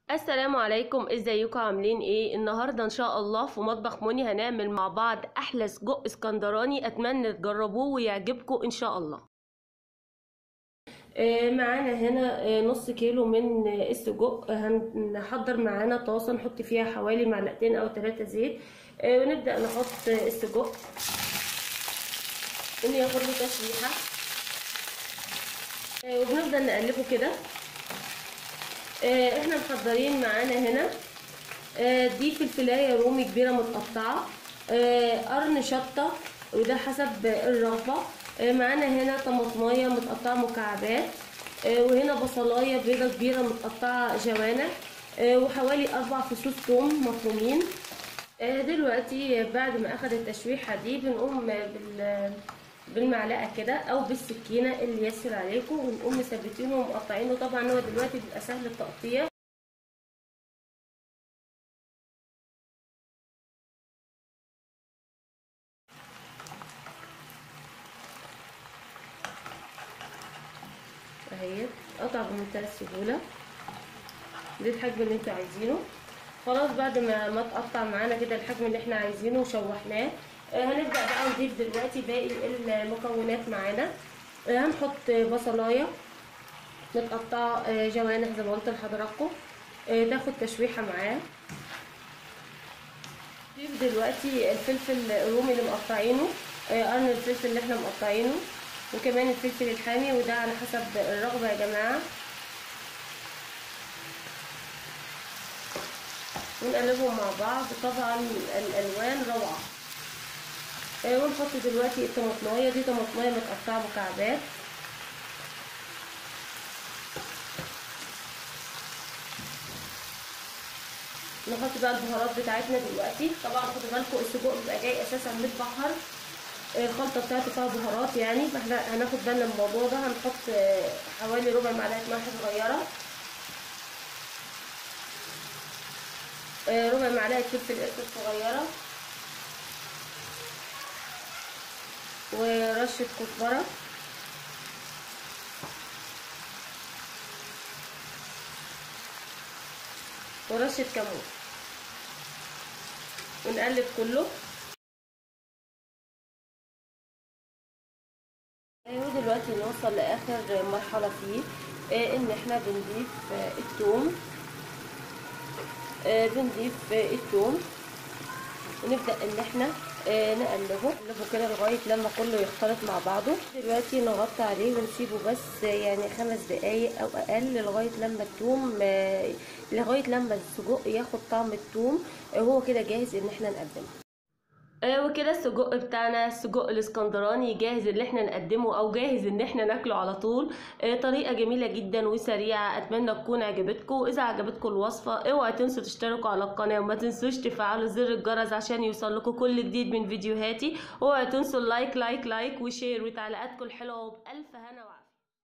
السلام عليكم ازيكم عاملين ايه النهارده ان شاء الله في مطبخ موني هنعمل مع بعض احلى سجق اسكندراني اتمنى تجربوه ويعجبكم ان شاء الله آه، معانا هنا آه، نص كيلو من آه، السجق هنحضر معانا طاسه نحط فيها حوالي معلقتين او ثلاثه زيت آه، ونبدا نحط آه، السجق وناخد له تشويحه آه، وبنفضل نقلبه كده آه، احنا محضرين معانا هنا آه، دي فلفلايه رومي كبيره متقطعه آه، قرن شطه وده حسب الرغبه آه، معانا هنا طماطمايه متقطعه مكعبات آه، وهنا بصلايه بيضه كبيره متقطعه جوانح آه، وحوالي اربع فصوص ثوم مفرومين آه، دلوقتي بعد ما اخد التشويحه دي بنقوم بال بالمعلقه كده او بالسكينه اللي يسر عليكم ونقوم مثبتينه ومقطعينه طبعا هو دلوقتي بيبقى سهل التقطيع اهي قطع بمنتهى السهوله دي الحجم اللي انتوا عايزينه خلاص بعد ما ما تقطع معانا كده الحجم اللي احنا عايزينه وشوحناه آه هنبدا بقى نضيف دلوقتي باقي المكونات معانا آه هنحط بصلايه متقطعه آه جوانح زي ما قلت لحضراتكم آه تاخد تشويحه معاه نضيف دلوقتي الفلفل الرومي اللي مقطعينه آه قرن الفلفل اللي احنا مقطعينه وكمان الفلفل الحامي وده على حسب الرغبه يا جماعه ونقلبهم مع بعض طبعا الالوان روعه آه ونحط دلوقتي الطماطمايه دي طماطمايه متقطعه مكعبات نحط بقى البهارات بتاعتنا دلوقتي طبعا خدوا بالكم السجق بيبقى جاي اساسا متبحر الخلطه بتاعته فيها بهارات يعني فاحنا هناخد بالنا من الموضوع ده هنحط حوالي ربع معلقه ملح صغيره ربع معلقه فلفل اسود صغيره ورشه كزبره ورشه كمون ونقلب كله ايوه دلوقتي نوصل لاخر مرحله فيه آه ان احنا بنضيف آه الثوم آه بنضيف الثوم ونبدا ان احنا نقلبه نقلبه كده لغايه لما كله يختلط مع بعضه دلوقتي نغطي عليه ونسيبه بس يعني خمس دقايق او اقل لغايه لما الثوم لغايه لما السجق ياخد طعم الثوم هو كده جاهز ان احنا نقدمه آه وكده السجق بتاعنا السجق الاسكندراني جاهز ان احنا نقدمه او جاهز ان احنا ناكله على طول آه طريقه جميله جدا وسريعه اتمنى تكون عجبتكم اذا عجبتكم الوصفه اوعوا تنسوا تشتركوا على القناه وما تنسوش تفعلوا زر الجرس عشان يوصل لكم كل جديد من فيديوهاتي اوعوا تنسوا اللايك لايك لايك وشير وتعليقاتكم الحلوه وبالف هنا وعافيه